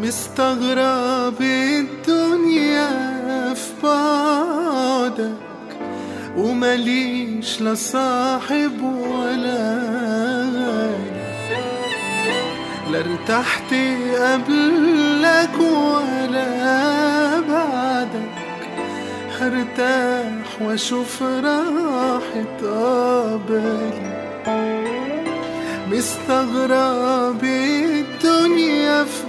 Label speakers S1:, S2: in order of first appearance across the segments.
S1: مستغرب الدنيا في بعدك ومليش لا صاحب ولا غالي لا ارتحت قبلك ولا بعدك هرتاح واشوف راحة قبلي مستغرب الدنيا في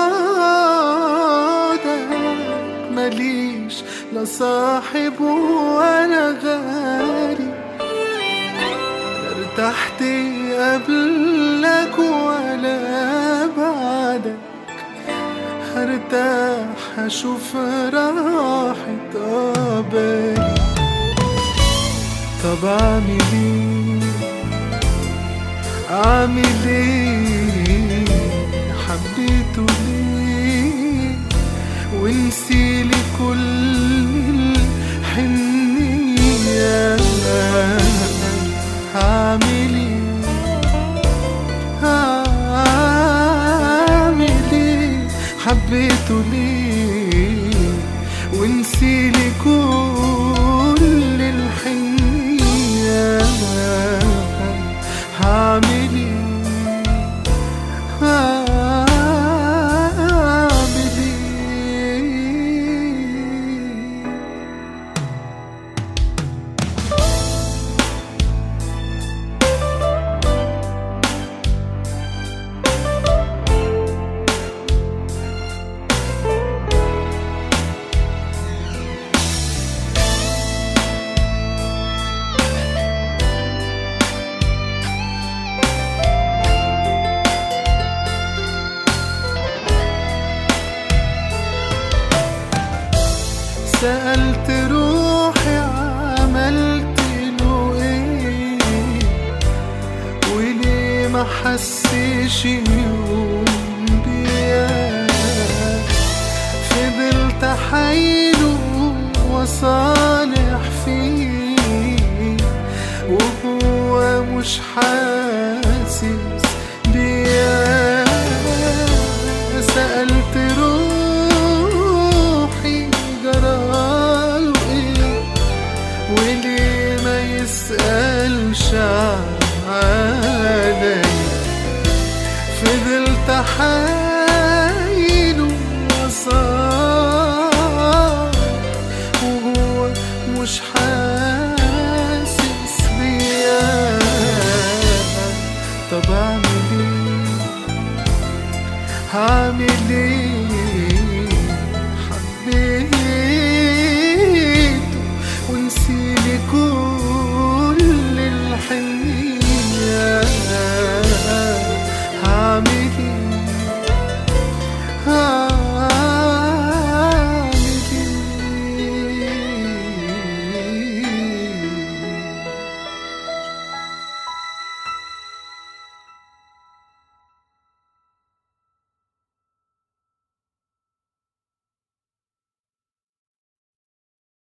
S1: بعدك مليش لا صاحب ولا غالي لا ارتحت قبلك ولا بعدك هرتاح اشوف راحة قبلي طب اعمل ايه اعمل ايه حبيته ليه ونسيلي كل الحنية هعمل ايه هعمل ايه حبيته ليه ونسيلي كل الحنية هعمل ايه هعمل ايه سألت روحي عملت له ايه وليه ما حسيش يوم بيا فضلت حايله وصالح فيه وهو مش حاسس بيا سألت روحي جراله ايه وليه ما يسألش عليا فضلت حايله وصار وهو مش حاسس بيا طب اعمل ايه هعمل ايه حبيت